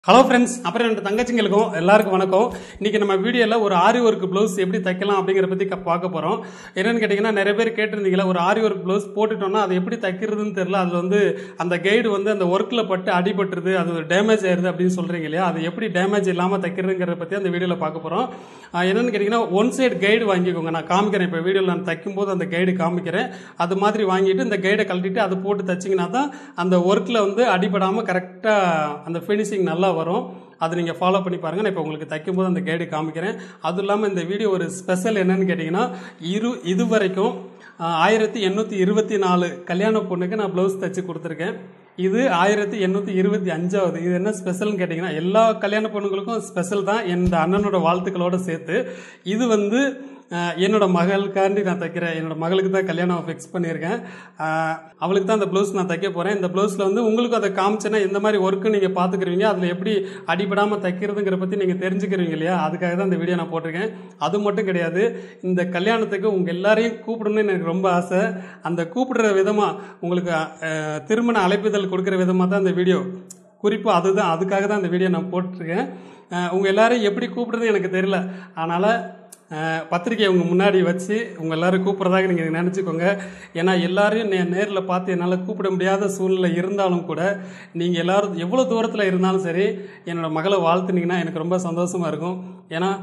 Hello friends அப்புறம் ரெண்டு தங்கச்சிங்களுக்கும் எல்லாருக்கும் வணக்கம் இன்னைக்கு நம்ம வீடியோவில் ஒரு ஆரி ஒர்க் ப்ளவுஸ் எப்படி தைக்கலாம் அப்படிங்கிற பற்றி க- பார்க்க போகிறோம் என்னன்னு கேட்டிங்கன்னா நிறைய பேர் கேட்டிருந்தீங்களா ஒரு ஆரி ஒர்க் ப்ளவுஸ் போட்டுட்டோம்னா அது எப்படி தைக்கிறதுன்னு தெரியல அதில் வந்து அந்த கைடு வந்து அந்த ஒர்க்கில் பட்டு அடிபட்டுருது அது டேமேஜ் ஆயிருது அப்படின்னு சொல்கிறீங்க இல்லையா அது எப்படி டேமேஜ் இல்லாமல் தைக்கிறதுங்கிறத பற்றி அந்த வீடியோவில் பார்க்க போகிறோம் என்னன்னு கேட்டிங்கன்னா ஒன் சைடு கைடு வாங்கிக்கோங்க நான் காமிக்கிறேன் இப்போ வீடியோவில் நான் தைக்கும்போது அந்த கைடு காமிக்கிறேன் அது மாதிரி வாங்கிட்டு இந்த கைடை கழட்டிட்டு அது போட்டு தைச்சிங்கன்னா தான் அந்த ஒர்க்கில் வந்து அடிபடாமல் கரெக்டாக அந்த ஃபினிஷிங் நல்லா வரும் அதை நீங்கள் ஃபாலோ பண்ணி பாருங்கள் நான் இப்போ உங்களுக்கு தைக்கும்போது அந்த கைடு காமிக்கிறேன் அதுவும் இல்லாமல் இந்த வீடியோ ஒரு ஸ்பெஷல் என்னன்னு கேட்டிங்கன்னா இரு இது வரைக்கும் ஆயிரத்தி எண்ணூற்றி இருபத்தி நாலு கல்யாண பொண்ணுக்கு நான் ப்ளவுஸ் தைச்சு கொடுத்துருக்கேன் இது ஆயிரத்தி எண்ணூற்றி இருபத்தி அஞ்சாவது இது என்ன ஸ்பெஷல்னு கேட்டிங்கன்னா எல்லா கல்யாண பொண்ணுங்களுக்கும் ஸ்பெஷல் தான் இந்த அண்ணனோட வாழ்த்துக்களோட சேர்த்து இது வந்து அஹ், என்னோட மகளுக்காண்டி நான் தைக்கிறேன் என்னோட மகளுக்கு தான் கல்யாணம் ஃபிக்ஸ் பண்ணியிருக்கேன் அஹ், அவளுக்கு தான் அந்த ப்ளவுஸ் நான் தைக்க போகிறேன் இந்த ப்ளவுஸில் வந்து உங்களுக்கு அதை காமிச்சேன்னா எந்த மாதிரி ஒர்க்கு நீங்கள் பார்த்துக்கிறீங்க அதில் எப்படி அடிபடாமல் தைக்கிறதுங்கிற பற்றி நீங்கள் தெரிஞ்சுக்கிறீங்க இல்லையா அதுக்காக தான் இந்த வீடியோ நான் போட்டிருக்கேன் அது மட்டும் கிடையாது இந்த கல்யாணத்துக்கு உங்கள் எல்லாரையும் கூப்பிடணும்னு எனக்கு ரொம்ப ஆசை அந்த கூப்பிடுற விதமாக உங்களுக்கு அஹ், திருமண அழைப்புதல் கொடுக்குற விதமாக தான் இந்த வீடியோ குறிப்பாக அதுதான் அதுக்காக தான் இந்த வீடியோ நான் போட்டிருக்கேன் அஹ், உங்க எல்லாரையும் எப்படி கூப்பிடுறது எனக்கு தெரியல அதனால் பத்திரிக்கையை உங்க முன்னாடி வச்சு உங்க எல்லாரும் கூப்பிட்றதாக நீங்கள் நினச்சிக்கோங்க ஏன்னா எல்லாரையும் நே நேரில் பார்த்து என்னால் கூப்பிட முடியாத சூழ்நிலை இருந்தாலும் கூட நீங்கள் எல்லாரும் எவ்வளோ தூரத்தில் இருந்தாலும் சரி என்னோட மகளை வாழ்த்துனீங்கன்னா எனக்கு ரொம்ப சந்தோஷமாக இருக்கும் ஏன்னா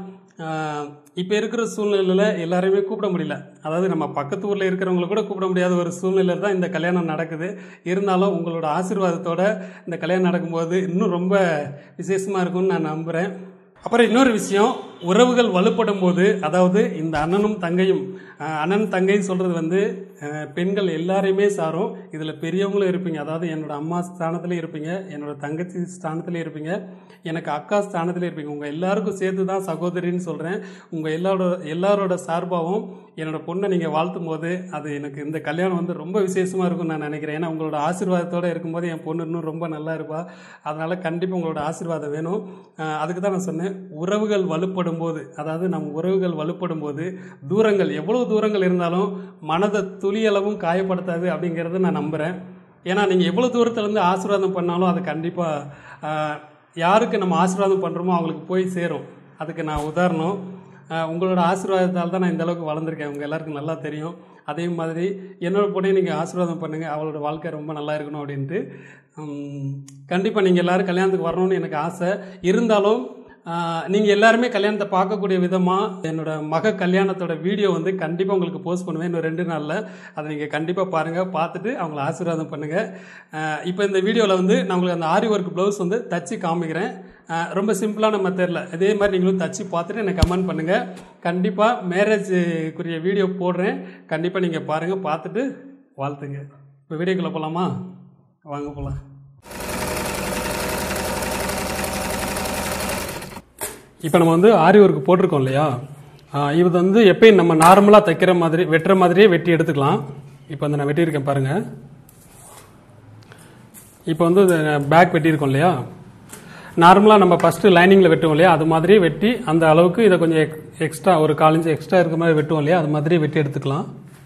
இப்போ இருக்கிற சூழ்நிலையில் எல்லாரையுமே கூப்பிட முடியல அதாவது நம்ம பக்கத்து ஊரில் இருக்கிறவங்கள கூட கூப்பிட முடியாத ஒரு சூழ்நிலையில் தான் இந்த கல்யாணம் நடக்குது இருந்தாலும் உங்களோட ஆசீர்வாதத்தோட இந்த கல்யாணம் நடக்கும்போது இன்னும் ரொம்ப விசேஷமாக இருக்கும்னு நான் நம்புகிறேன் அப்புறம் இன்னொரு விஷயம் உறவுகள் வலுப்படும் போது அதாவது இந்த அண்ணனும் தங்கையும் அஹ், அண்ணன் தங்கைன்னு சொல்றது வந்து அஹ், பெண்கள் எல்லாரையுமே சாரும் இதுல பெரியவங்களும் இருப்பீங்க அதாவது என்னோட அம்மா ஸ்தானத்துல இருப்பீங்க என்னோட தங்கச்சி ஸ்தானத்துல இருப்பீங்க எனக்கு அக்கா ஸ்தானத்துல இருப்பீங்க உங்க எல்லாருக்கும் சேர்த்து தான் சகோதரின்னு சொல்றேன் உங்க எல்லாரோட எல்லாரோட சார்பாகவும் என்னோட பொண்ணை நீங்க வாழ்த்தும் போது அது எனக்கு இந்த கல்யாணம் வந்து ரொம்ப விசேஷமா இருக்கும்னு நான் நினைக்கிறேன் ஏன்னா உங்களோட ஆசீர்வாதத்தோட இருக்கும்போது என் பொண்ணு இன்னும் ரொம்ப நல்லா இருப்பா அதனால கண்டிப்பா உங்களோட ஆசீர்வாதம் வேணும் அஹ் அதுக்கு தான் நான் சொன்னேன் உறவுகள் வலுப்படும் போது அதாவது நம் உறவுகள் வலுப்படும் போது தூரங்கள் எவ்வளவு தூரங்கள் இருந்தாலும் மனதை துளியளவும் காயப்படுத்தாது அப்படிங்கிறத நான் நம்புறேன் ஏன்னா நீங்க எவ்வளவு தூரத்துல இருந்து ஆசீர்வாதம் பண்ணாலும் அது கண்டிப்பா அஹ், யாருக்கு நம்ம ஆசீர்வாதம் பண்றோமோ அவங்களுக்கு போய் சேரும் அதுக்கு நான் உதாரணம் அஹ், உங்களோட ஆசீர்வாதத்தால் தான் நான் இந்த அளவுக்கு வளர்ந்துருக்கேன் உங்க எல்லாருக்கும் நல்லா தெரியும் அதே மாதிரி என்னோட பொண்ணையும் நீங்கள் ஆசீர்வாதம் பண்ணுங்க அவளோட வாழ்க்கை ரொம்ப நல்லா இருக்கணும் அப்படின்ட்டு கண்டிப்பாக நீங்கள் எல்லாரும் கல்யாணத்துக்கு வரணும்னு எனக்கு ஆசை இருந்தாலும் நீங்கள் எல்லாருமே கல்யாணத்தை பார்க்கக்கூடிய விதமாக என்னோட மக கல்யாணத்தோட வீடியோ வந்து கண்டிப்பாக உங்களுக்கு போஸ்ட் பண்ணுவேன் இன்னும் ரெண்டு நாளில் அதை நீங்கள் கண்டிப்பாக பாருங்கள் பார்த்துட்டு அவங்கள ஆசீர்வாதம் பண்ணுங்கள் இப்போ இந்த வீடியோவில் வந்து நான் உங்களுக்கு அந்த ஆரி ஒர்க் ப்ளவுஸ் வந்து தச்சு காமிக்கிறேன் அஹ் ரொம்ப சிம்பிளான மெத்தடில் இதே மாதிரி நீங்களும் தச்சு பார்த்துட்டு எனக்கு கமெண்ட் பண்ணுங்கள் கண்டிப்பாக மேரேஜுக்குரிய வீடியோ போடுறேன் கண்டிப்பாக நீங்கள் பாருங்கள் பார்த்துட்டு வாழ்த்துங்க இப்போ வீடியோக்குள்ளே போகலாமா வாங்க போகலாம் இப்போ நம்ம வந்து ஆரி ஒர்க் போட்டிருக்கோம் இல்லையா ஆஹ் இது வந்து எப்பயும் நம்ம நார்மலாக தைக்கிற மாதிரி வெட்டுற மாதிரியே வெட்டி எடுத்துக்கலாம் இப்போ வந்து நான் வெட்டியிருக்கேன் பாருங்க இப்போ வந்து பேக் வெட்டியிருக்கோம் இல்லையா நார்மலாக நம்ம ஃபஸ்ட்டு லைனிங்கில் வெட்டுவோம் இல்லையா அது மாதிரி வெட்டி அந்த அளவுக்கு இதை கொஞ்சம் எக் எக்ஸ்ட்ரா ஒரு கால் இன்ச்சு எக்ஸ்ட்ரா இருக்க மாதிரி வெட்டுவோம் இல்லையா அது மாதிரி வெட்டி எடுத்துக்கலாம்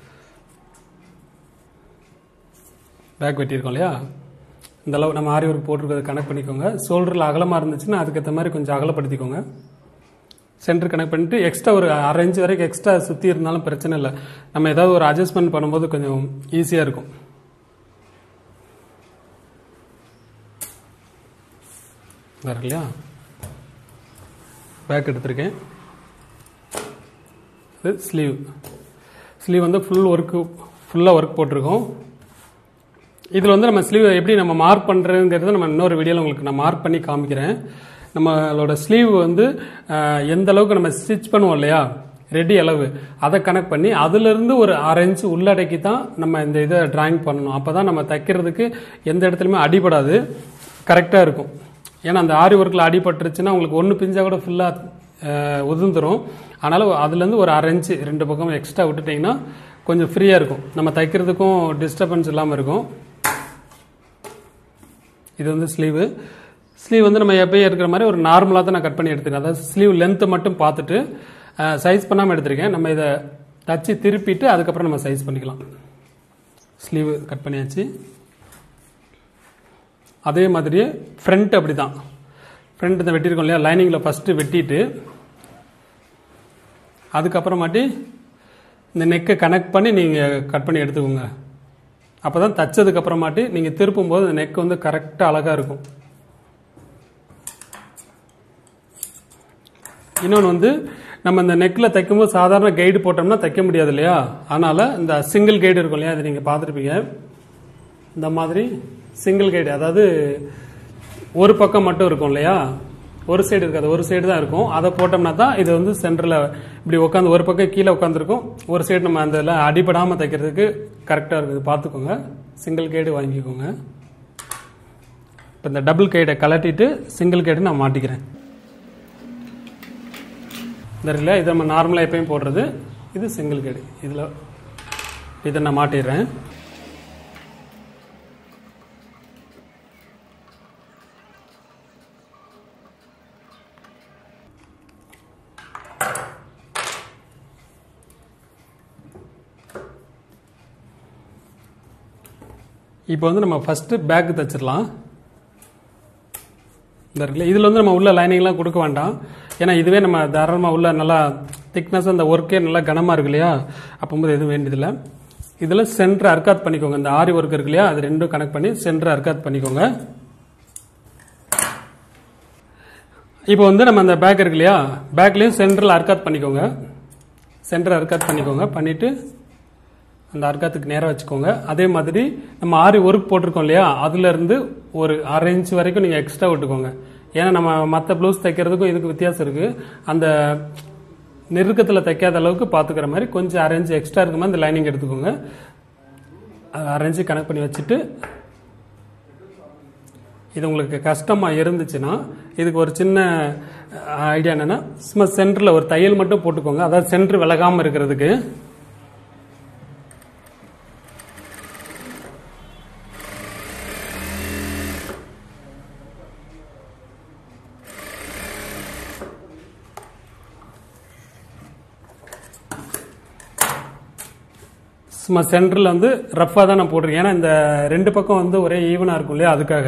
பேக் வெட்டியிருக்கோம் இல்லையா இந்த அளவு நம்ம ஆரி ஒர்க் போட்டிருக்கிறத கனெக்ட் பண்ணிக்கோங்க ஷோல்டரில் அகலமாக இருந்துச்சுன்னா அதுக்கேற்ற மாதிரி கொஞ்சம் அகலப்படுத்திக்கோங்க சென்டர் கனெக்ட் பண்ணிட்டு எக்ஸ்ட்ரா ஒரு அரை இன்ச் வரைக்கும் எக்ஸ்ட்ரா சுற்றி இருந்தாலும் பிரச்சனை இல்லை நம்ம ஏதாவது ஒரு அட்ஜஸ்ட்மெண்ட் பண்ணும்போது கொஞ்சம் ஈஸியாக இருக்கும் வேற இல்லையா பேக் எடுத்திருக்கேன் இது ஸ்லீவ் ஸ்லீவ் வந்து ஃபுல் ஒர்க்கு ஃபுல்லாக ஒர்க் போட்டிருக்கோம் இதில் வந்து நம்ம ஸ்லீவ் எப்படி நம்ம மார்க் பண்ணுறதுங்கிறத நம்ம இன்னொரு வீடியோவில் உங்களுக்கு நான் மார்க் பண்ணி காமிக்கிறேன் நம்மளோட ஸ்லீவ் வந்து அஹ், எந்த அளவுக்கு நம்ம ஸ்டிச் பண்ணுவோம் இல்லையா ரெடி அளவு அதை கனெக்ட் பண்ணி அதுலேருந்து ஒரு அரை இன்ச்சு உள்ளடக்கி தான் நம்ம இந்த இதை டிராயிங் பண்ணணும் அப்போ தான் நம்ம தைக்கிறதுக்கு எந்த இடத்துலையுமே அடிபடாது கரெக்டாக இருக்கும் ஏன்னா அந்த ஆரி ஒர்க்கில் அடிபட்டுருச்சுன்னா உங்களுக்கு ஒன்று பிஞ்சா கூட ஃபுல்லாக உதிர்ந்துரும் அதனால் அதுலேருந்து ஒரு அரை இன்ச்சு ரெண்டு பக்கம் எக்ஸ்ட்ரா விட்டுட்டிங்கன்னா கொஞ்சம் ஃப்ரீயாக இருக்கும் நம்ம தைக்கிறதுக்கும் டிஸ்டர்பன்ஸ் இல்லாமல் இருக்கும் இது வந்து ஸ்லீவு ஸ்லீவ் வந்து நம்ம எப்பயும் இருக்கிற மாதிரி ஒரு நார்மலாக தான் நான் கட் பண்ணி எடுத்துருக்கேன் அதாவது ஸ்லீவ் லென்த்தை மட்டும் பார்த்துட்டு சைஸ் பண்ணாமல் எடுத்திருக்கேன் நம்ம இதை தச்சு திருப்பிட்டு அதுக்கப்புறம் நம்ம சைஸ் பண்ணிக்கலாம் ஸ்லீவ் கட் பண்ணியாச்சு அதே மாதிரியே ஃப்ரண்ட் அப்படி தான் ஃப்ரண்ட் இந்த வெட்டியிருக்கோம் இல்லையா லைனிங்கில் ஃபஸ்ட்டு வெட்டிட்டு அதுக்கப்புறமாட்டி இந்த நெக்கை கனெக்ட் பண்ணி நீங்கள் கட் பண்ணி எடுத்துக்கோங்க அப்போ தான் தச்சதுக்கு அப்புறமாட்டி நீங்கள் திருப்பும் போது இந்த நெக் வந்து கரெக்டாக அழகாக இருக்கும் இன்னொன்று வந்து நம்ம இந்த நெக்கில் தைக்கும்போது சாதாரண கைடு போட்டோம்னா தைக்க முடியாது இல்லையா அதனால் இந்த சிங்கிள் கைடு இருக்கும் இல்லையா அது நீங்கள் பார்த்துருப்பீங்க இந்த மாதிரி சிங்கிள் கைடு அதாவது ஒரு பக்கம் மட்டும் இருக்கும் இல்லையா ஒரு சைடு இருக்காது ஒரு சைடு தான் இருக்கும் அதை போட்டோம்னா தான் இது வந்து சென்டரில் இப்படி உட்காந்து ஒரு பக்கம் கீழே உட்காந்துருக்கும் ஒரு சைடு நம்ம அந்த இதில் அடிபடாமல் தைக்கிறதுக்கு கரெக்டாக இருக்குது பார்த்துக்கோங்க சிங்கிள் கைடு வாங்கிக்கோங்க இப்போ இந்த டபுள் கைடை கலட்டிட்டு சிங்கிள் கைடு நான் மாட்டிக்கிறேன் இந்த இருக்குல்ல இதை நம்ம நார்மலாக எப்பயும் போடுறது இது சிங்கிள் கைடு இதில் இதை நான் மாட்டிடுறேன் இப்போ வந்து நம்ம ஃபஸ்ட்டு பேக் தைச்சிடலாம் இந்த இருக்குல்ல இதில் வந்து நம்ம உள்ள லைனிங்லாம் கொடுக்க வேண்டாம் ஏன்னா இதுவே நம்ம தாராளமாக உள்ள நல்லா திக்னஸ் அந்த ஒர்க்கே நல்லா கனமாக இருக்கு இல்லையா அப்போது எதுவும் வேண்டியதில்லை இதில் சென்டர் அர்க்காத் பண்ணிக்கோங்க இந்த ஆரி ஒர்க் இருக்கு இல்லையா அது ரெண்டும் கனெக்ட் பண்ணி சென்டர் அர்க்காத் பண்ணிக்கோங்க இப்போ வந்து நம்ம அந்த பேக் இருக்கு இல்லையா பேக்லேயும் சென்டரில் அர்க்காத் பண்ணிக்கோங்க சென்டர் அர்க்காத் பண்ணிக்கோங்க பண்ணிவிட்டு அந்த அர்க்காத்துக்கு நேராக வச்சுக்கோங்க அதே மாதிரி நம்ம ஆரி ஒர்க் போட்டிருக்கோம் இல்லையா அதுலேருந்து ஒரு அரை இன்ச் வரைக்கும் நீங்கள் எக்ஸ்ட்ரா விட்டுக்கோங்க ஏன்னா நம்ம மற்ற ப்ளவுஸ் தைக்கிறதுக்கும் இதுக்கு வித்தியாசம் இருக்குது அந்த நெருக்கத்தில் தைக்காத அளவுக்கு பார்த்துக்கிற மாதிரி கொஞ்சம் அரை இன்ச் எக்ஸ்ட்ரா இருக்க மாதிரி இந்த லைனிங் எடுத்துக்கோங்க அரை இன்ச்சு கனெக்ட் பண்ணி வச்சுட்டு இது உங்களுக்கு கஷ்டமாக இருந்துச்சுன்னா இதுக்கு ஒரு சின்ன ஐடியா என்னென்னா சும்மா சென்டரில் ஒரு தையல் மட்டும் போட்டுக்கோங்க அதாவது சென்டர் விலகாமல் இருக்கிறதுக்கு சும்மா சென்டரில் வந்து ரஃப்பாக தான் நான் போட்டிருக்கேன் ஏன்னா இந்த ரெண்டு பக்கம் வந்து ஒரே ஈவனாக இருக்கும் இல்லையா அதுக்காக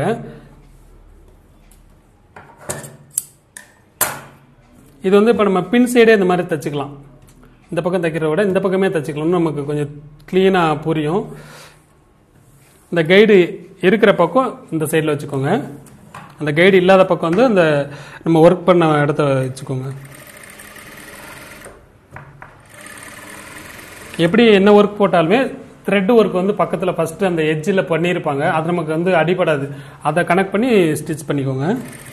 இது வந்து இப்போ நம்ம பின் சைடே இந்த மாதிரி தைச்சிக்கலாம் இந்த பக்கம் தைக்கிறத விட இந்த பக்கமே தைச்சிக்கலாம்னு நமக்கு கொஞ்சம் க்ளீனாக புரியும் இந்த கைடு இருக்கிற பக்கம் இந்த சைடில் வச்சுக்கோங்க அந்த கைடு இல்லாத பக்கம் வந்து அந்த நம்ம ஒர்க் பண்ண இடத்த வச்சுக்கோங்க எப்படி என்ன ஒர்க் போட்டாலுமே த்ரெட் ஒர்க் வந்து பக்கத்தில் ஃபஸ்ட்டு அந்த எட்ஜில் பண்ணியிருப்பாங்க அது நமக்கு வந்து அடிபடாது அதை கனெக்ட் பண்ணி ஸ்டிச் பண்ணிக்கோங்க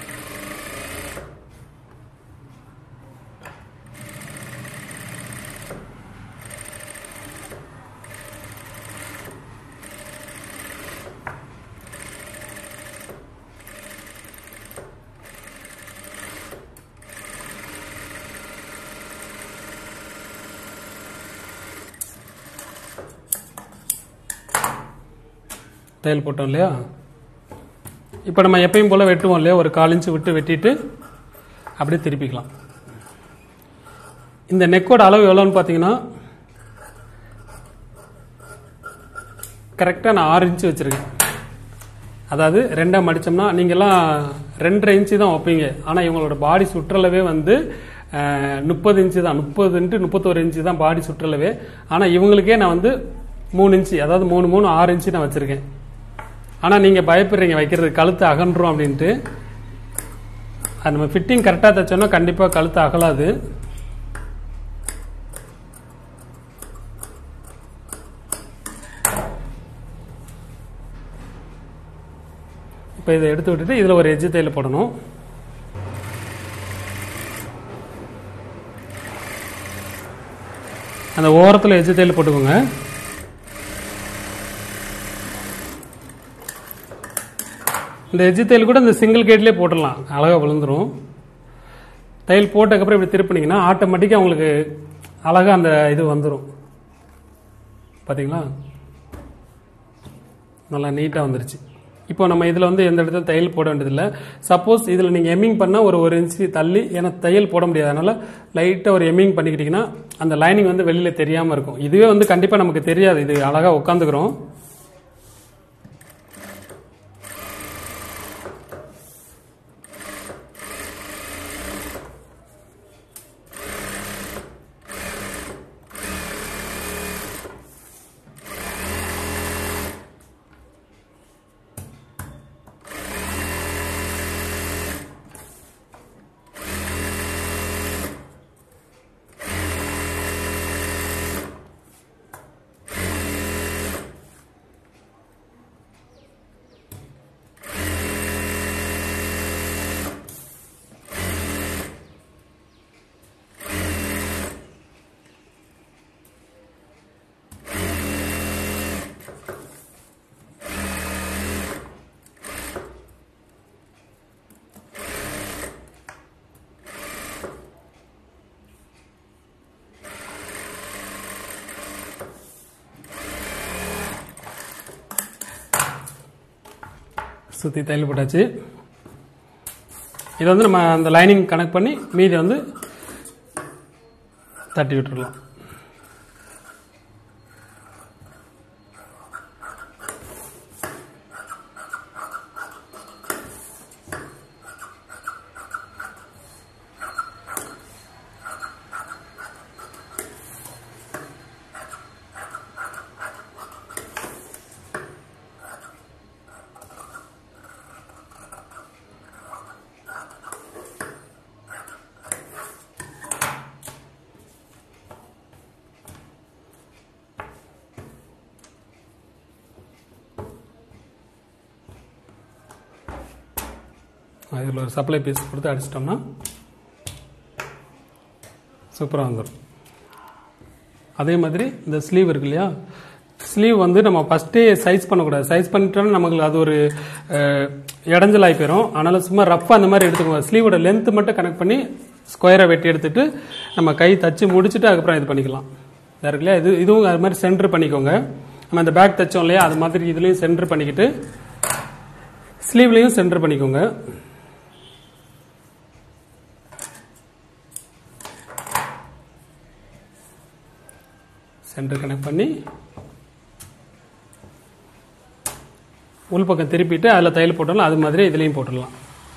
தையல் போட்டோம் இல்லையா இப்போ நம்ம எப்பயும் போல் வெட்டுவோம் இல்லையா ஒரு கால் இன்ச்சு விட்டு வெட்டிட்டு அப்படியே திருப்பிக்கலாம் இந்த நெக்கோட அளவு எவ்வளோன்னு பார்த்தீங்கன்னா கரெக்டாக நான் ஆறு இன்ச்சு வச்சுருக்கேன் அதாவது ரெண்டாக மடித்தோம்னா நீங்கள்லாம் ரெண்டரை இன்ச்சு தான் வைப்பீங்க ஆனால் இவங்களோட பாடி சுற்றளவே வந்து முப்பது இன்ச்சு தான் முப்பது இன்ட்டு முப்பத்தோரு இன்ச்சு தான் பாடி சுற்றளவே ஆனால் இவங்களுக்கே நான் வந்து மூணு இன்ச்சு அதாவது மூணு மூணு ஆறு இன்ச்சு நான் வச்சுருக்கேன் ஆனால் நீங்கள் பயப்படுறீங்க வைக்கிறது கழுத்து அகன்றும் அப்படின்ட்டு அது நம்ம ஃபிட்டிங் கரெக்டாக தைச்சோன்னா கண்டிப்பாக கழுத்து அகலாது இப்போ இதை எடுத்து விட்டுட்டு இதில் ஒரு எஜ்ஜு தையல் போடணும் அந்த ஓரத்தில் எஜ்ஜு தையல் போட்டுக்கோங்க இந்த எஜ்ஜு தையல் கூட இந்த சிங்கிள் கேட்லேயே போட்டுடலாம் அழகாக விழுந்துரும் தையல் போட்டதுக்கப்புறம் இப்படி திருப்பினீங்கன்னா ஆட்டோமேட்டிக்காக உங்களுக்கு அழகாக அந்த இது வந்துடும் பார்த்தீங்களா நல்லா நீட்டாக வந்துருச்சு இப்போ நம்ம இதில் வந்து எந்த இடத்துல தையல் போட வேண்டியதில்லை சப்போஸ் இதில் நீங்கள் எம்மிங் பண்ணால் ஒரு ஒரு இன்ச்சு தள்ளி ஏன்னா தையல் போட முடியாது அதனால் லைட்டாக ஒரு எம்மிங் பண்ணிக்கிட்டிங்கன்னா அந்த லைனிங் வந்து வெளியில் தெரியாமல் இருக்கும் இதுவே வந்து கண்டிப்பாக நமக்கு தெரியாது இது அழகாக உட்காந்துக்கிறோம் சுற்றி தையல் போட்டாச்சு இதை வந்து நம்ம அந்த லைனிங் கனெக்ட் பண்ணி மீதி வந்து தட்டி விட்டுறலாம் இதில் ஒரு சப்ளை பீஸ் கொடுத்து அடிச்சிட்டோம்னா சூப்பராக வந்துடும் அதே மாதிரி இந்த ஸ்லீவ் இருக்கு இல்லையா ஸ்லீவ் வந்து நம்ம ஃபஸ்ட்டே சைஸ் பண்ணக்கூடாது சைஸ் பண்ணிட்டோம்னா நமக்கு அது ஒரு அஹ், இடைஞ்சலாகி போயிடும் அதனால சும்மா ரஃப்பாக அந்த மாதிரி எடுத்துக்கோங்க ஸ்லீவோட லென்த் மட்டும் கனெக்ட் பண்ணி ஸ்கொயரை வெட்டி எடுத்துட்டு நம்ம கை தச்சு முடிச்சுட்டு அதுக்கப்புறம் இது பண்ணிக்கலாம் இதா இருக்கு இல்லையா இது இதுவும் அது மாதிரி சென்டர் பண்ணிக்கோங்க நம்ம இந்த பேக் தைச்சோம் இல்லையா அது மாதிரி இதுலேயும் சென்டர் பண்ணிக்கிட்டு ஸ்லீவ்லேயும் சென்டர் பண்ணிக்கோங்க சென்டர் கனெக்ட் பண்ணி உள்பக்கம் திருப்பிட்டு அதில் தையல் போட்டோம்னா அது மாதிரி இதுலேயும் போட்டுடலாம்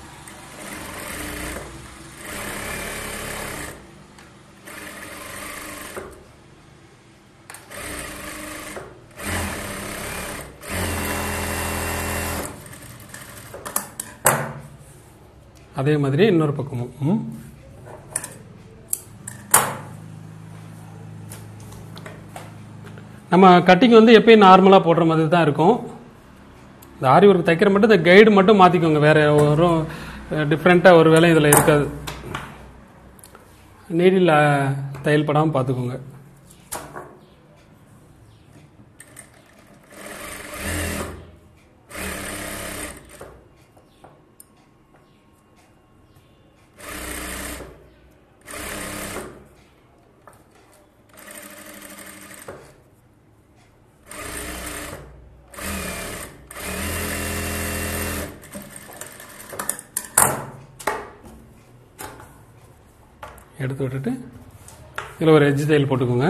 அதே மாதிரி இன்னொரு பக்கமும் ம். நம்ம கட்டிங் வந்து எப்பயும் நார்மலாக போடுற மாதிரி தான் இருக்கும் இந்த ஆரி ஒர்க் தைக்கிற மட்டும் இந்த கைடு மட்டும் மாற்றிக்கோங்க வேற ஒரு டிஃப்ரெண்ட்டாக ஒரு வேலை இதில் இருக்காது நீடில் தையல் படாமல் பார்த்துக்கோங்க எடுத்து விட்டுட்டு இதில் ஒரு எட்ஜ் தையல் போட்டுக்கோங்க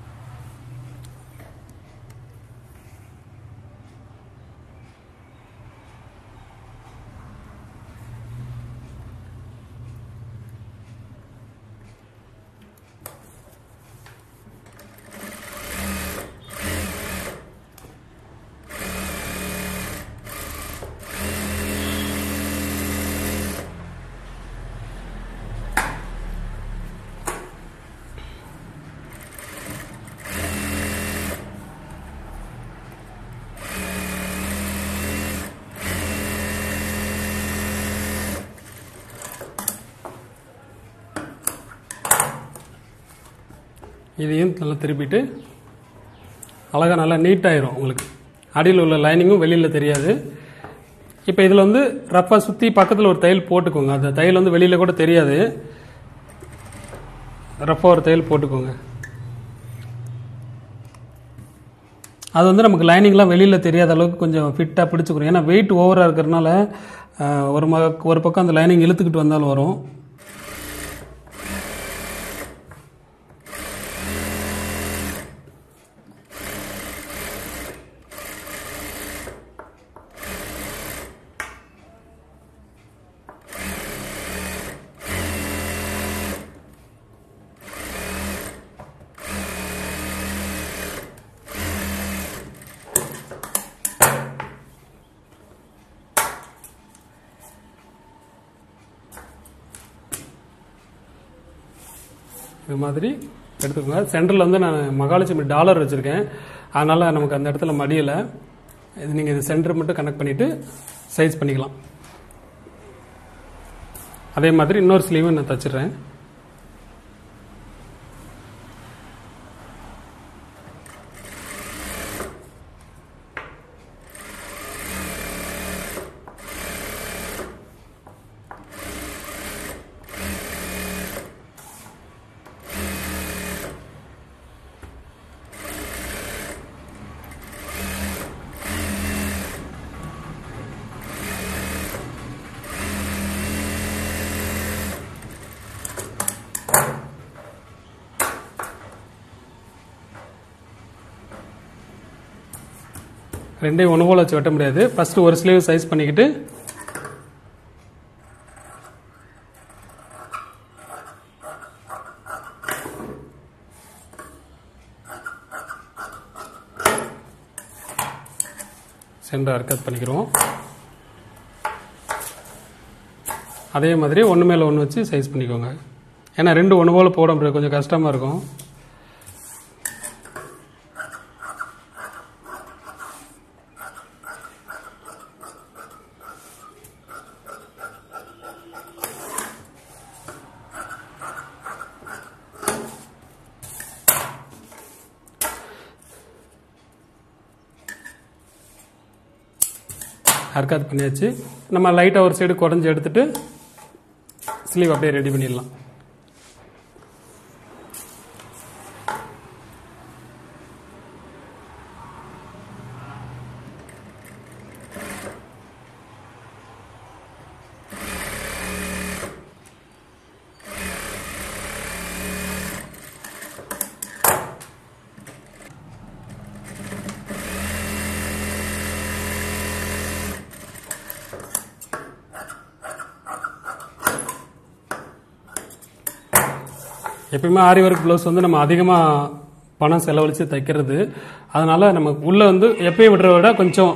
இதையும் நல்லா திருப்பிட்டு அழகாக நல்லா நீட்டாயிரும் உங்களுக்கு அடியில் உள்ள லைனிங்கும் வெளியில் தெரியாது இப்போ இதில் வந்து ரஃபாக சுற்றி பக்கத்தில் ஒரு தையல் போட்டுக்கோங்க அந்த தையல் வந்து வெளியில் கூட தெரியாது ரஃபாக ஒரு தையல் போட்டுக்கோங்க அது வந்து நமக்கு லைனிங்லாம் வெளியில் தெரியாத அளவுக்கு கொஞ்சம் ஃபிட்டாக பிடிச்சிக்கிறோம் ஏன்னா வெயிட் ஓவராக இருக்கிறதுனால அஹ், ஒரு ம ஒரு பக்கம் அந்த லைனிங் இழுத்துக்கிட்டு வந்தாலும் வரும் இது மாதிரி எடுத்துக்கோங்க சென்டரில் வந்து நான் மகாலட்சுமி டாலர் வச்சுருக்கேன் அதனால் நமக்கு அந்த இடத்துல மடியலை இது நீங்கள் இது சென்டர் மட்டும் கனெக்ட் பண்ணிவிட்டு சைஸ் பண்ணிக்கலாம் அதே மாதிரி இன்னொரு ஸ்லீவும் நான் தச்சிடுறேன் ரெண்டையும் ஒன்று போல் வச்சு வெட்ட முடியாது ஃபஸ்ட்டு ஒரு ஸ்லீவ் சைஸ் பண்ணிக்கிட்டு சென்டர் அர்க்கத் பண்ணிக்கிறோம் அதே மாதிரி ஒன்று மேலே ஒன்று வச்சு சைஸ் பண்ணிக்கோங்க ஏன்னா ரெண்டு ஒன்று போல் போட முடியாது கொஞ்சம் கஷ்டமாக இருக்கும் ஹர்காத் பண்ணியாச்சு நம்ம லைட்டாக ஒரு சைடு குடஞ்சி எடுத்துட்டு ஸ்லீவ் அப்படியே ரெடி பண்ணிடலாம் எப்பயுமே ஆரி ஒர்க் ப்ளவுஸ் வந்து நம்ம அதிகமாக பணம் செலவழித்து தைக்கிறது அதனால நம்ம உள்ளே வந்து எப்பயும் விடுறத விட கொஞ்சம்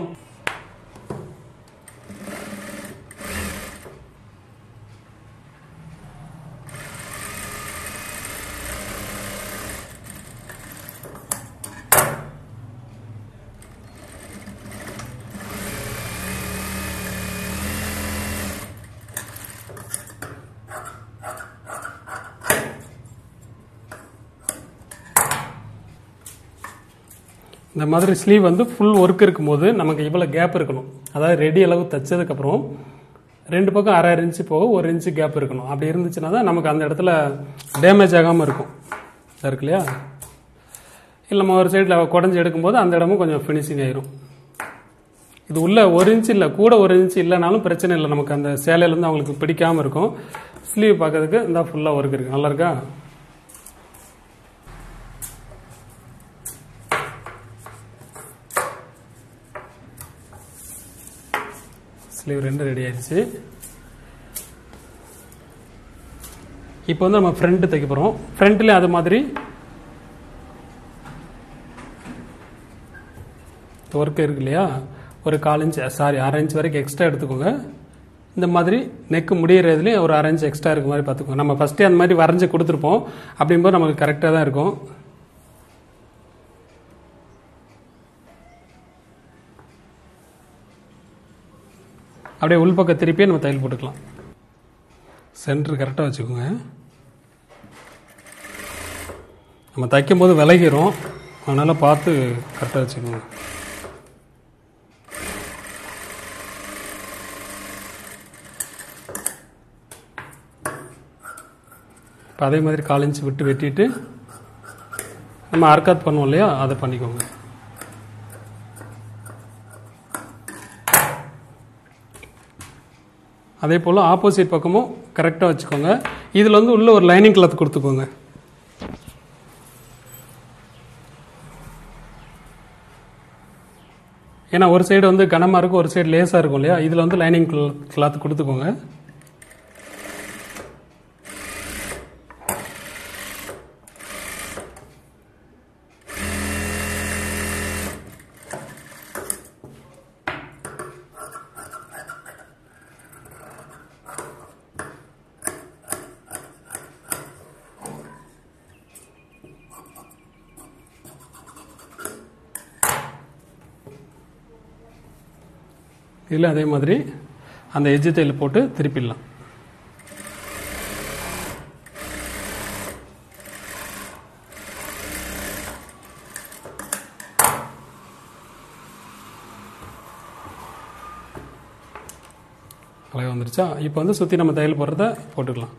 இந்த மாதிரி ஸ்லீவ் வந்து ஃபுல் ஒர்க் இருக்கும்போது நமக்கு இவ்வளோ கேப் இருக்கணும் அதாவது ரெடி அளவு தைச்சதுக்கப்புறம் ரெண்டு பக்கம் அரை இன்ச்சு போக ஒரு இன்ச்சு கேப் இருக்கணும் அப்படி இருந்துச்சுன்னா தான் நமக்கு அந்த இடத்துல டேமேஜ் ஆகாமல் இருக்கும் இதா இருக்கு இல்லையா இல்லை நம்ம ஒரு சைடில் குடஞ்சி எடுக்கும்போது அந்த இடமும் கொஞ்சம் ஃபினிஷிங் ஆயிரும் இது உள்ள ஒரு இன்ச் இல்லை கூட ஒரு இன்ச் இல்லைனாலும் பிரச்சனை இல்லை நமக்கு அந்த சேலையிலேருந்து அவங்களுக்கு பிடிக்காமல் இருக்கும் ஸ்லீவ் பார்க்கறதுக்கு இந்த ஃபுல்லாக ஒர்க் இருக்கு நல்லா இருக்கா ஸ்லீவ் ரெண்டு ரெடி ஆயிடுச்சு இப்போ வந்து நம்ம ஃப்ரண்ட் தைக்க போகிறோம் ஃப்ரண்ட்லேயும் அது மாதிரி ஒர்க் இருக்கு இல்லையா ஒரு கால் இன்ச் சாரி அரை இன்ச் வரைக்கும் எக்ஸ்ட்ரா எடுத்துக்கோங்க இந்த மாதிரி நெக்கு முடியறதுலேயும் ஒரு அரை இன்ச் எக்ஸ்ட்ரா இருக்க மாதிரி பார்த்துக்கோங்க நம்ம ஃபஸ்ட்டே அந்த மாதிரி வரைஞ்சி கொடுத்துருப்போம் அப்படிங்கும்போது நமக்கு கரெக்டாக தான் இருக்கும் அப்படியே உள்பக்கம் திருப்பியே நம்ம தையல் போட்டுக்கலாம் சென்டர் கரெக்டாக வச்சுக்கோங்க நம்ம தைக்கும்போது விலகிரும் அதனால் பார்த்து கரெக்டாக வச்சுக்கோங்க இப்போ அதே மாதிரி கால் இன்ச் விட்டு வெட்டிட்டு நம்ம அர்க்காத் பண்ணுவோம் இல்லையா அதை பண்ணிக்கோங்க அதே போல் ஆப்போசிட் பக்கமும் கரெக்டாக வச்சுக்கோங்க இதில் வந்து உள்ள ஒரு லைனிங் கிளாத் கொடுத்துக்கோங்க ஏன்னா ஒரு சைடு வந்து கனமாக இருக்கும் ஒரு சைடு லேசாக இருக்கும் இல்லையா இதில் வந்து லைனிங் கிளாத் கொடுத்துக்கோங்க இதில் அதே மாதிரி அந்த எஜ்ஜு தையல் போட்டு திருப்பிடலாம் அழகாக வந்துருச்சா இப்போ வந்து சுற்றி நம்ம தையல் போடுறத போட்டுக்கலாம்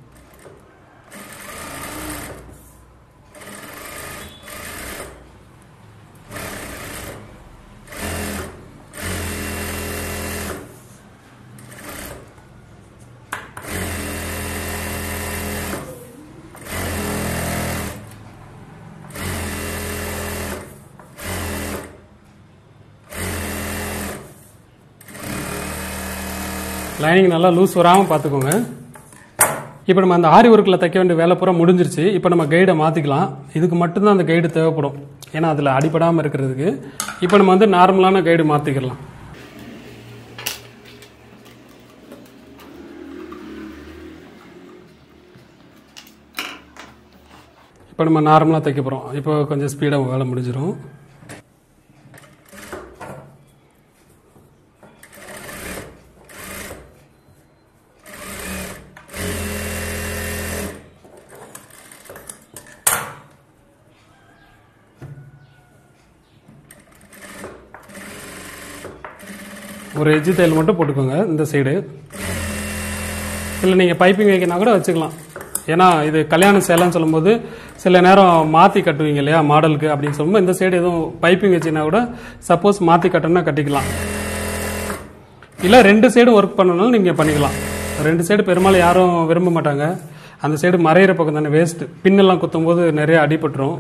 லைனிங் நல்லா லூஸ் வராமல் பார்த்துக்கோங்க இப்போ நம்ம அந்த ஆரி ஒர்க்கில் தைக்க வேண்டிய வேலை பூரா முடிஞ்சிருச்சு இப்போ நம்ம கைடை மாற்றிக்கலாம் இதுக்கு மட்டும்தான் அந்த கைடு தேவைப்படும் ஏன்னா அதில் அடிபடாமல் இருக்கிறதுக்கு இப்போ நம்ம வந்து நார்மலான கைடு மாற்றிக்கலாம் இப்போ நம்ம நார்மலாக தைக்க போகிறோம் இப்போ கொஞ்சம் ஸ்பீடாக வேலை முடிஞ்சிடும் ஒரு எஜ்ஜு தையல் மட்டும் போட்டுக்கோங்க இந்த சைடு இல்லை நீங்கள் பைப்பிங் வைக்கனா கூட வச்சுக்கலாம் ஏன்னா இது கல்யாண சேலைன்னு சொல்லும்போது சில நேரம் மாற்றி கட்டுவீங்க இல்லையா மாடலுக்கு அப்படின்னு சொல்லும்போது இந்த சைடு எதுவும் பைப்பிங் வச்சிங்கன்னா கூட சப்போஸ் மாற்றி கட்டணும்னா கட்டிக்கலாம் இல்லை ரெண்டு சைடும் ஒர்க் பண்ணனாலும் நீங்கள் பண்ணிக்கலாம் ரெண்டு சைடு பெரும்பாலும் யாரும் விரும்ப மாட்டாங்க அந்த சைடு மறையிற பக்கம் தானே வேஸ்ட் பின்னெல்லாம் குத்தும்போது நிறைய அடிபட்டுரும்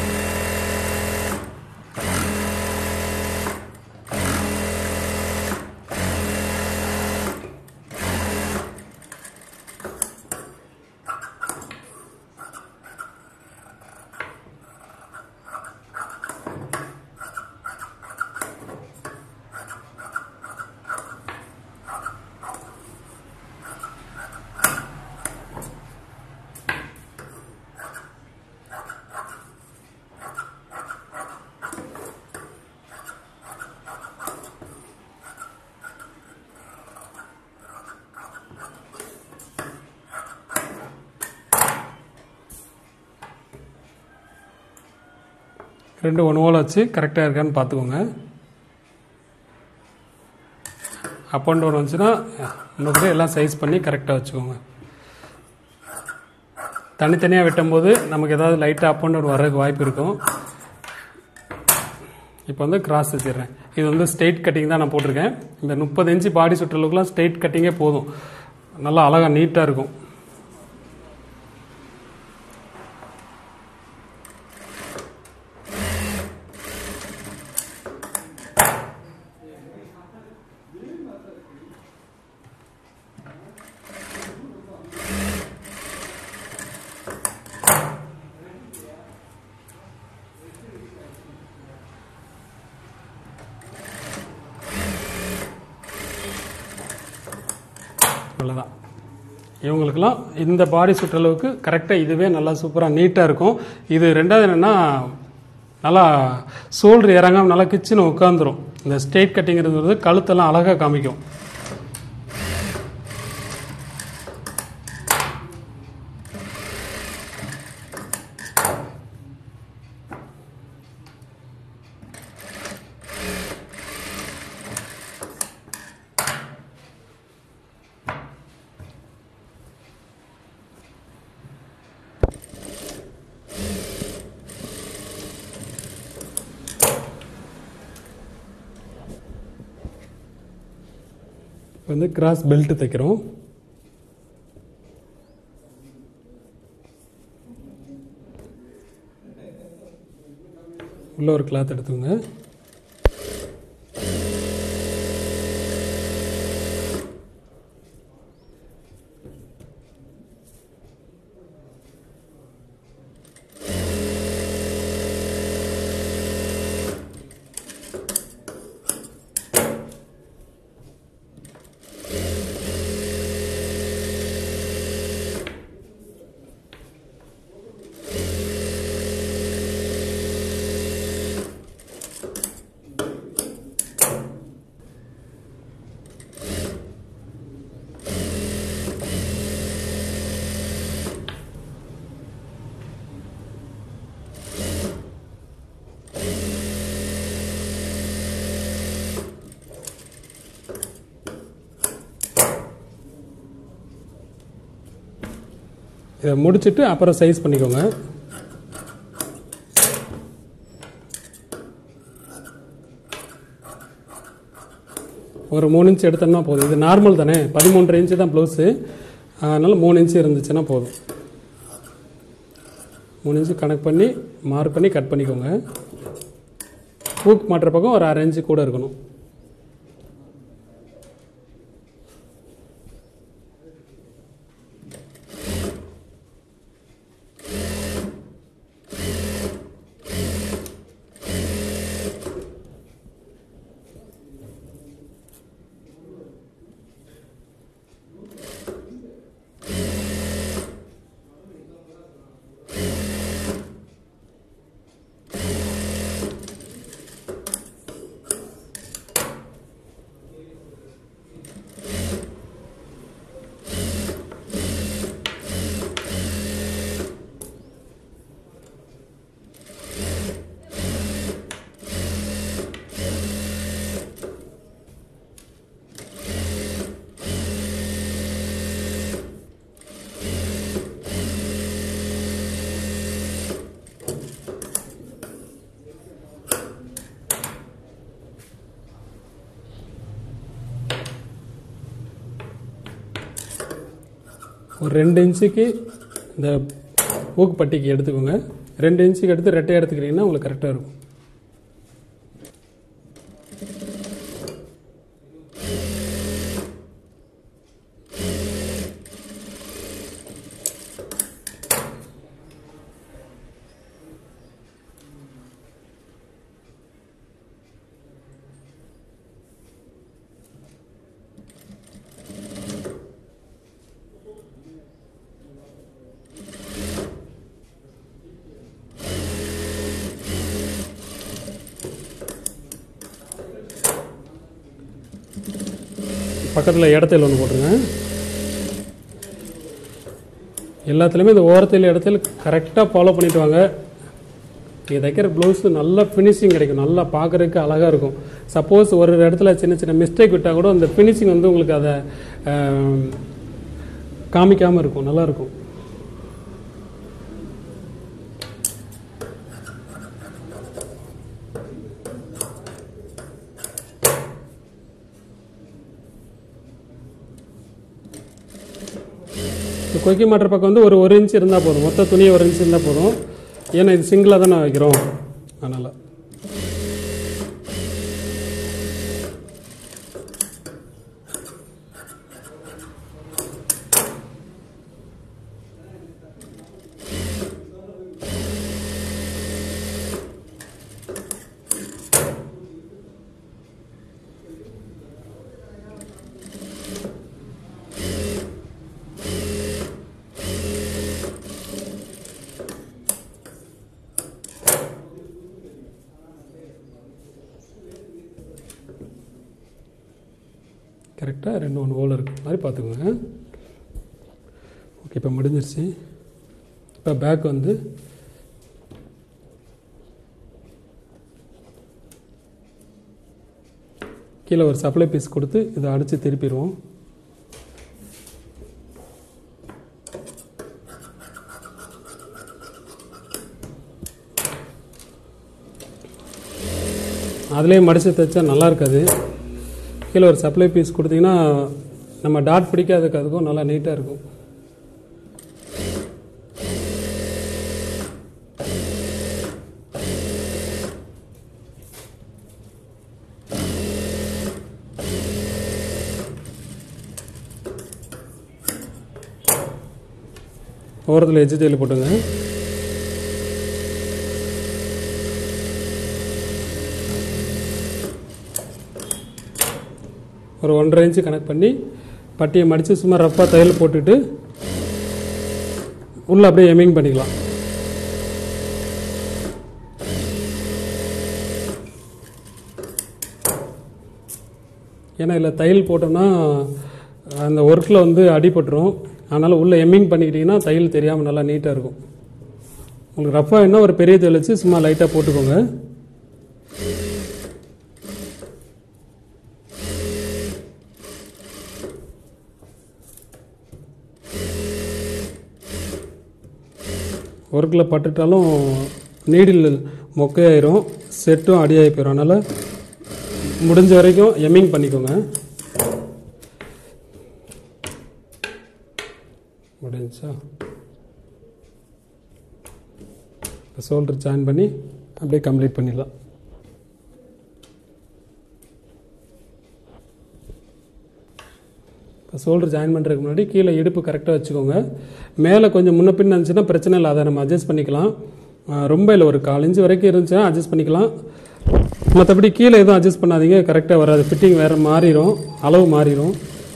ரெண்டு ஒன்று ஓலை வச்சு கரெக்டாக இருக்கான்னு பார்த்துக்கோங்க அப் அண்ட் டவுன் வந்துச்சுன்னா இன்னும் கூட எல்லாம் சைஸ் பண்ணி கரெக்டாக வச்சுக்கோங்க தனித்தனியாக வெட்டும்போது நமக்கு ஏதாவது லைட்டாக அப் அண்ட் டவுன் வர்றதுக்கு வாய்ப்பு இருக்கும் இப்போ வந்து கிராஸ் வச்சிடுறேன் இது வந்து ஸ்ட்ரெயிட் கட்டிங் தான் நான் போட்டிருக்கேன் இந்த முப்பது இன்ச்சு பாடி சுற்றளவுக்குலாம் ஸ்ட்ரெயிட் கட்டிங்கே போதும் நல்லா அழகாக நீட்டாக இருக்கும் அவ்வளோதான் இவங்களுக்கெல்லாம் இந்த பாடி சுற்றளவுக்கு கரெக்டாக இதுவே நல்லா சூப்பராக நீட்டாக இருக்கும் இது ரெண்டாவது என்னென்னா நல்லா சோல்ட்ரு இறங்காம நல்லா கிச்சன் உட்காந்துரும் இந்த ஸ்ட்ரெயிட் கட்டிங்கிறது கழுத்தெல்லாம் அழகாக காமிக்கும் இப்போ வந்து கிராஸ் பெல்ட் தைக்கிறோம் உள்ள ஒரு கிளாத் எடுத்துங்க இதை முடிச்சுட்டு அப்புறம் சைஸ் பண்ணிக்கோங்க ஒரு மூணு இன்ச் எடுத்தோம்னா போதும் இது நார்மல் தானே பதிமூன்றரை இன்ச்சு தான் ப்ளவுஸு அதனால் மூணு இன்ச்சு இருந்துச்சுன்னா போதும் மூணு இன்ச்சு கணக்கு பண்ணி மார்க் பண்ணி கட் பண்ணிக்கோங்க ஹூக் மாட்டுற பக்கம் ஒரு அரை இன்ச்சு கூட இருக்கணும் ஒரு ரெண்டு இன்ச்சுக்கு இந்த ஊக்குப்பட்டிக்கு எடுத்துக்கோங்க ரெண்டு இன்ச்சுக்கு எடுத்து ரெட்டை எடுத்துக்கிட்டிங்கன்னா உங்களுக்கு கரெக்டாக இருக்கும் பக்கத்தில் இடத்துல ஒன்று போட்டுருங்க எல்லாத்துலேயுமே இந்த ஓரத்தில் இடத்துல கரெக்டாக ஃபாலோ பண்ணிட்டு வாங்க நீங்கள் தைக்கிற ப்ளவுஸு நல்ல ஃபினிஷிங் கிடைக்கும் நல்லா பார்க்குறதுக்கு அழகாக இருக்கும் சப்போஸ் ஒரு இடத்துல சின்ன சின்ன மிஸ்டேக் விட்டால் கூட அந்த ஃபினிஷிங் வந்து உங்களுக்கு அதை காமிக்காமல் இருக்கும் நல்லாயிருக்கும் இந்த கொக்கி மாட்டுற பக்கம் வந்து ஒரு ஒரு இன்ச் இருந்தால் போதும் மொத்த துணி ஒரு இன்ச் இருந்தால் போதும் ஏன்னா இது சிங்கிளாக தானே வைக்கிறோம் அதனால் கரெக்டாக ரெண்டு மூணு ஹோல் இருக்கு மாதிரி பார்த்துக்கோங்க ஓகே இப்போ முடிஞ்சிருச்சு இப்போ பேக் வந்து கீழே ஒரு சப்ளை பீஸ் கொடுத்து இதை அடித்து திருப்பிடுவோம் அதுலேயே மடித்து தைச்சா நல்லா இருக்காது கீழே ஒரு சப்ளை பீஸ் கொடுத்தீங்கன்னா நம்ம டாட் பிடிக்காததுக்கு அதுக்கும் நல்லா நீட்டாக இருக்கும் ஓரத்தில் எஜ்ஜு தையல் போட்டுங்க ஒரு ஒன்றரை இன்ச்சு கனெக்ட் பண்ணி பட்டியை மடித்து சும்மா ரஃப்பாக தையல் போட்டுட்டு உள்ளே அப்படியே எமிங் பண்ணிக்கலாம் ஏன்னா இதில் தையல் போட்டோம்னா அந்த ஒர்க்கில் வந்து அடிபட்டுரும் அதனால் உள்ளே எம்மிங் பண்ணிக்கிட்டிங்கன்னா தையல் தெரியாமல் நல்லா நீட்டாக இருக்கும் உங்களுக்கு ரஃப்பாக வேணால் ஒரு பெரிய தையல் வச்சு சும்மா லைட்டாக போட்டுக்கோங்க ஒர்க்கில் பட்டுட்டாலும் நீடில் மொக்கையாயிரும் செட்டும் அடியாகி போயிடும் அதனால் முடிஞ்ச வரைக்கும் எம்மிங் பண்ணிக்கோங்க முடிஞ்சா இப்போ ஷோல்டர் ஜாயின் பண்ணி அப்படியே கம்ப்ளீட் பண்ணிடலாம் இப்போ ஷோல்டர் ஜாயின் பண்ணுறதுக்கு முன்னாடி கீழே இடுப்பு கரெக்டாக வச்சுக்கோங்க மேலே கொஞ்சம் முன்ன பின்ன இருந்துச்சுன்னா பிரச்சனை இல்லை அதை நம்ம அட்ஜஸ்ட் பண்ணிக்கலாம் ஆஹ் ரொம்ப இல்லை ஒரு கால் இன்ச்சு வரைக்கும் இருந்துச்சுன்னா அட்ஜஸ்ட் பண்ணிக்கலாம் மற்றபடி கீழே எதுவும் அட்ஜஸ்ட் பண்ணாதீங்க கரெக்டாக வராது ஃபிட்டிங் வேறு மாறிடும் அளவு மாறிடும்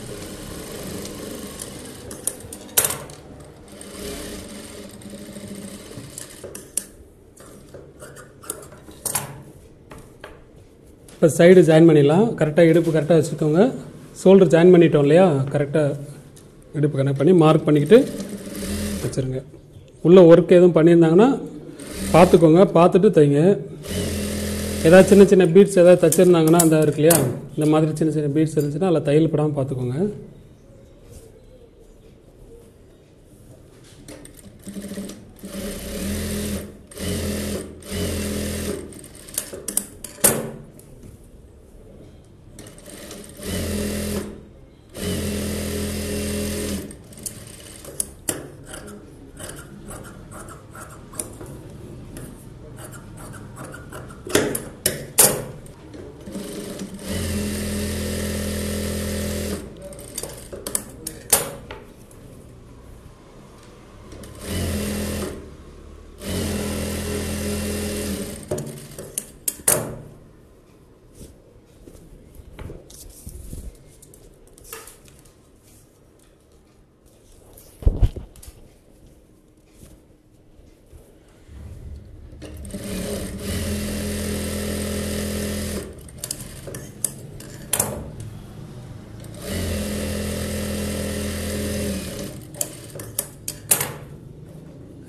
இப்போ சைடு ஜாயின் பண்ணிடலாம் கரெக்டாக இடுப்பு கரெக்டாக வச்சுக்கோங்க ஷோல்டர் ஜாயின் பண்ணிட்டோம் இல்லையா கரெக்டாக இடுப்பு கனெக்ட் பண்ணி மார்க் பண்ணிக்கிட்டு வச்சுருங்க உள்ளே ஒர்க் எதுவும் பண்ணியிருந்தாங்கன்னா பார்த்துக்கோங்க பார்த்துட்டு தைங்க ஏதாவது சின்ன சின்ன பீட்ஸ் ஏதாவது தச்சிருந்தாங்கன்னா அந்த இருக்கு இல்லையா இந்த மாதிரி சின்ன சின்ன பீட்ஸ் இருந்துச்சுன்னா அதில் தையல் படாமல் பார்த்துக்கோங்க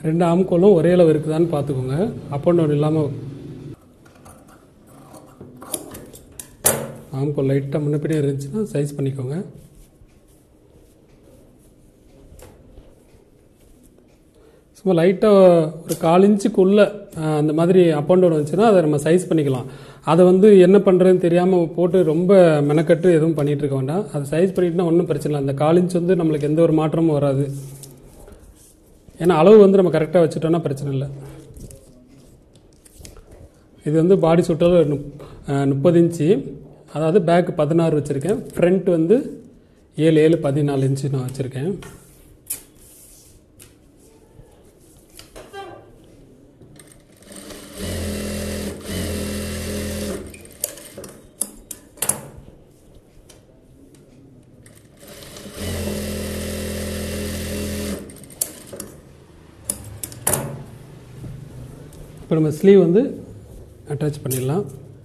ரெண்டு ஆம்கோலும் ஒரே அளவு இருக்குதான்னு பார்த்துக்கோங்க அப் அண்ட் டவுன் இல்லாமல் ஆம்கோல் லைட்டாக முன்னப்பிடியே இருந்துச்சுன்னா சைஸ் பண்ணிக்கோங்க சும்மா லைட்டாக ஒரு கால் இன்ச்சுக்குள்ளே அந்த மாதிரி அப் அண்ட் டவுன் வந்துச்சுன்னா அதை நம்ம சைஸ் பண்ணிக்கலாம் அதை வந்து என்ன பண்ணுறதுன்னு தெரியாமல் போட்டு ரொம்ப மெனக்கட்டு எதுவும் பண்ணிகிட்டு இருக்க வேண்டாம் அதை சைஸ் பண்ணிட்டுனா ஒன்றும் பிரச்சனை இல்லை அந்த கால் இன்ச் வந்து நம்மளுக்கு எந்த ஒரு மாற்றமும் வராது ஏன்னா அளவு வந்து நம்ம கரெக்டாக வச்சுட்டோம்னா பிரச்சனை இல்லை இது வந்து பாடி சுற்றளவு முப் முப்பது இன்ச்சு அதாவது பேக் பதினாறு வச்சுருக்கேன் ஃப்ரண்ட் வந்து ஏழு ஏழு பதினாலு இன்ச்சு நான் வச்சுருக்கேன் இப்போ நம்ம ஸ்லீவ் வந்து அட்டாச் பண்ணிடலாம்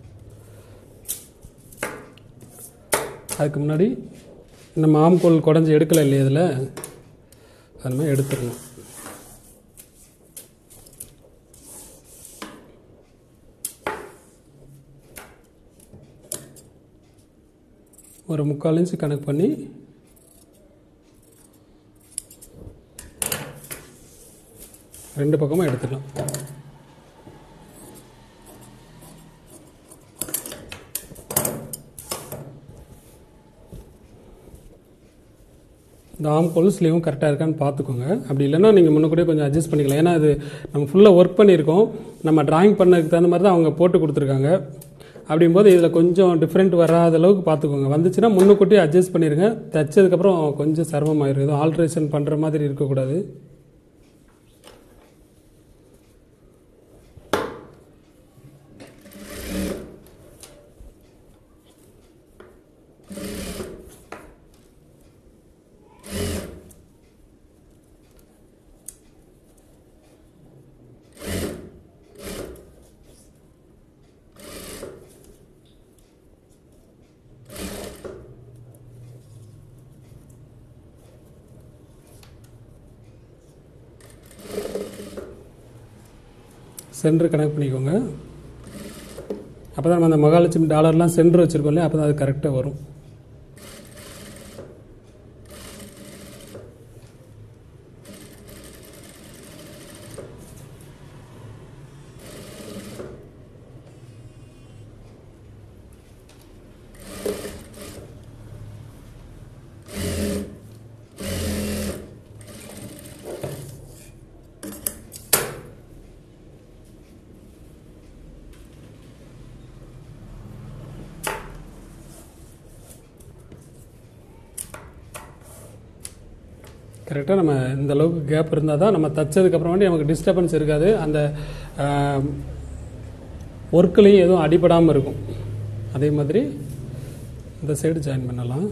அதுக்கு முன்னாடி நம்ம ஆம்கோல் குடஞ்சி எடுக்கலை இல்லையா இதில் அது மாதிரி எடுத்துடலாம் ஒரு முக்கால் இன்ச்சு கணக்கு பண்ணி ரெண்டு பக்கமும் எடுத்துடலாம் இந்த ஆம்கோல் ஸ்லீவும் கரெக்டாக இருக்கான்னு பார்த்துக்கோங்க அப்படி இல்லைன்னா நீங்கள் முன்னக்கூடயே கொஞ்சம் அட்ஜஸ்ட் பண்ணிக்கலாம் ஏன்னா அது நம்ம ஃபுல்லாக ஒர்க் பண்ணியிருக்கோம் நம்ம டிராயிங் பண்ணதுக்கு தகுந்த மாதிரி தான் அவங்க போட்டு கொடுத்துருக்காங்க அப்படிங்கும்போது இதில் கொஞ்சம் டிஃப்ரெண்ட் வராத அளவுக்கு பார்த்துக்கோங்க வந்துச்சுன்னா முன்னுக்கூட்டியே அட்ஜஸ்ட் பண்ணிடுங்க தைச்சதுக்கப்புறம் கொஞ்சம் சிரமமாயிரும் எதுவும் ஆல்ட்ரேஷன் பண்ணுற மாதிரி இருக்கக்கூடாது சென்டர் கனெக்ட் பண்ணிக்கோங்க அப்போ தான் நம்ம அந்த மகாலட்சுமி டாலர்லாம் சென்டர் வச்சுருக்கோம் இல்லையா அப்போ தான் அது கரெக்டாக வரும் கரெக்டாக நம்ம இந்த அளவுக்கு கேப் இருந்தால் தான் நம்ம தைச்சதுக்கப்புறம் வந்து நமக்கு டிஸ்டர்பன்ஸ் இருக்காது அந்த ஒர்க்குலேயும் எதுவும் அடிபடாமல் இருக்கும் அதே மாதிரி இந்த சைடு ஜாயின் பண்ணலாம்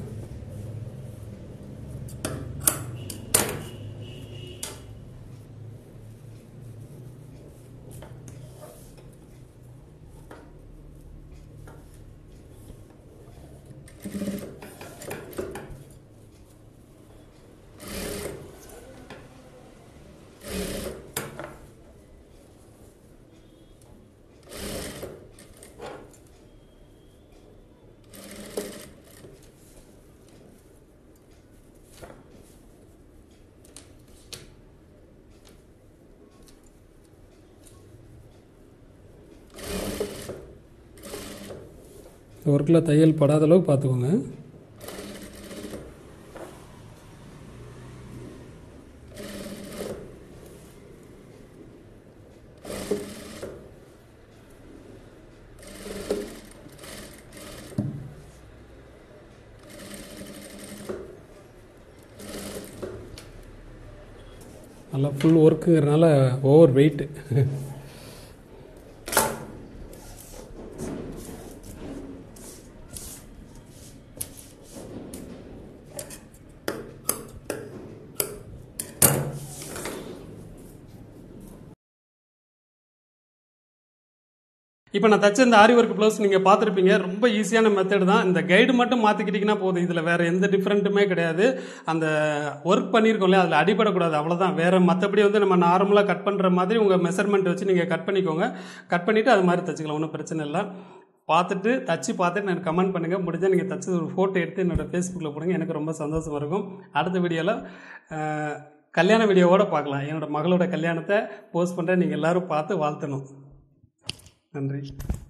இந்த ஒர்க்கில் தையல் படாத அளவுக்கு பார்த்துக்கோங்க நல்லா ஃபுல் ஒர்க்குங்கிறனால ஓவர் வெயிட்டு இப்போ நான் தச்ச இந்த ஆரி ஒர்க் ப்ளவுஸ் நீங்கள் பார்த்துருப்பீங்க ரொம்ப ஈஸியான மெத்தட் தான் இந்த கைடு மட்டும் மாற்றிக்கிட்டிங்கன்னா போதும் இதில் வேறு எந்த டிஃப்ரெண்ட்டுமே கிடையாது அந்த ஒர்க் பண்ணியிருக்கோம்ல அதில் அடிபடக்கூடாது அவ்வளோதான் வேறு மற்றபடி வந்து நம்ம நார்மலாக கட் பண்ணுற மாதிரி உங்கள் மெஷர்மெண்ட் வச்சு நீங்கள் கட் பண்ணிக்கோங்க கட் பண்ணிவிட்டு அது மாதிரி தச்சுக்கலாம் ஒன்றும் பிரச்சனை இல்லை பார்த்துட்டு தச்சு பார்த்துட்டு எனக்கு கமெண்ட் பண்ணுங்கள் முடிஞ்சால் நீங்கள் தச்சு ஒரு ஃபோட்டோ எடுத்து என்னோடய ஃபேஸ்புக்கில் போடுங்க எனக்கு ரொம்ப சந்தோஷமாக இருக்கும் அடுத்த வீடியோவில் கல்யாண வீடியோவோட பார்க்கலாம் என்னோட மகளோட கல்யாணத்தை போஸ்ட் பண்ணுறேன் நீங்கள் எல்லோரும் பார்த்து வாழ்த்தணும் நன்றி